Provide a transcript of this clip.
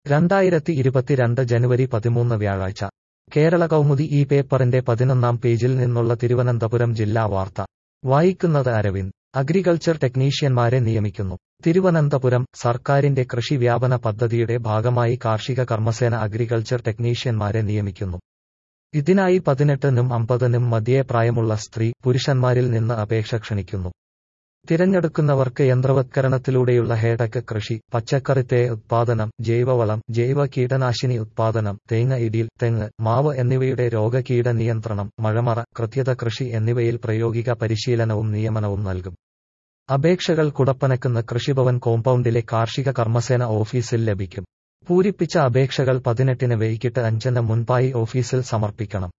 രണ്ടായിരത്തി ഇരുപത്തിരണ്ട് ജനുവരി പതിമൂന്ന് വ്യാഴാഴ്ച കേരള കൗമുദി ഈ പേപ്പറിന്റെ പതിനൊന്നാം പേജിൽ നിന്നുള്ള തിരുവനന്തപുരം ജില്ലാ വാർത്ത വായിക്കുന്നത് അരവിന്ദ് അഗ്രികൾച്ചർ ടെക്നീഷ്യന്മാരെ നിയമിക്കുന്നു തിരുവനന്തപുരം സർക്കാരിന്റെ കൃഷി വ്യാപന പദ്ധതിയുടെ ഭാഗമായി കാർഷിക കർമ്മസേന അഗ്രികൾച്ചർ ടെക്നീഷ്യന്മാരെ നിയമിക്കുന്നു ഇതിനായി പതിനെട്ടിനും അമ്പതിനും മധ്യേ പ്രായമുള്ള സ്ത്രീ പുരുഷന്മാരിൽ നിന്ന് അപേക്ഷ ക്ഷണിക്കുന്നു തിരഞ്ഞെടുക്കുന്നവർക്ക് യന്ത്രവത്കരണത്തിലൂടെയുള്ള ഹേടക് കൃഷി പച്ചക്കറിത്തേ ഉത്പാദനം ജൈവവളം ജൈവ കീടനാശിനി ഉത്പാദനം തേങ്ങ ഇടിയിൽ തെങ്ങ് മാവ് എന്നിവയുടെ രോഗകീട നിയന്ത്രണം മഴമറ കൃത്യത കൃഷി എന്നിവയിൽ പ്രായോഗിക പരിശീലനവും നിയമനവും നൽകും അപേക്ഷകൾ കുടപ്പനക്കുന്ന കൃഷിഭവൻ കോമ്പൗണ്ടിലെ കാർഷിക കർമ്മസേന ഓഫീസിൽ ലഭിക്കും പൂരിപ്പിച്ച അപേക്ഷകൾ പതിനെട്ടിന് വൈകിട്ട് അഞ്ചിന് മുൻപായി ഓഫീസിൽ സമർപ്പിക്കണം